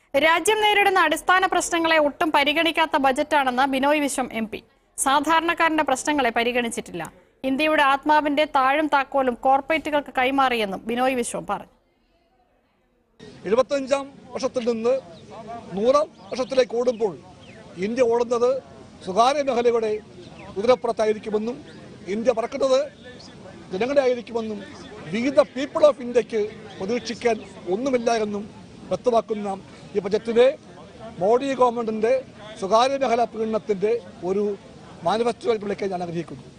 രാജ്യം നേരിടുന്ന അടിസ്ഥാന പ്രശ്നങ്ങളെ ഒട്ടും പരിഗണിക്കാത്ത ബജറ്റാണെന്ന് ബിനോയ് വിശ്വം എം പി സാധാരണക്കാരന്റെ പ്രശ്നങ്ങളെ പരിഗണിച്ചിട്ടില്ല ഇന്ത്യയുടെ ആത്മാവിന്റെ താഴും താക്കോലും കോർപ്പറേറ്റുകൾക്ക് കൈമാറിയെന്നും ബിനോയ് വിശ്വം പറഞ്ഞു എഴുപത്തഞ്ചാം വർഷത്തിൽ നിന്ന് നൂറാം വർഷത്തിലേക്ക് ഓടുമ്പോൾ ഇന്ത്യ ഓടുന്നത് സ്വകാര്യ മേഖലയുടെ കുതിരപ്പുറത്തായിരിക്കുമെന്നും ഇന്ത്യ പറക്കുന്നത് ജനങ്ങളുടെ ആയിരിക്കുമെന്നും വിവിധ പീപ്പിൾ ഓഫ് ഇന്ത്യക്ക് പ്രതീക്ഷിക്കാൻ ഒന്നുമില്ല എന്നും വ്യക്തമാക്കുന്ന ഈ ബജറ്റിനെ മോഡി ഗവൺമെന്റിന്റെ സ്വകാര്യ മേഖലാ പീഡനത്തിന്റെ ഒരു മാനിഫെസ്റ്റോ ആയിട്ട് വിളിക്കാൻ ഞാൻ ആഗ്രഹിക്കുന്നു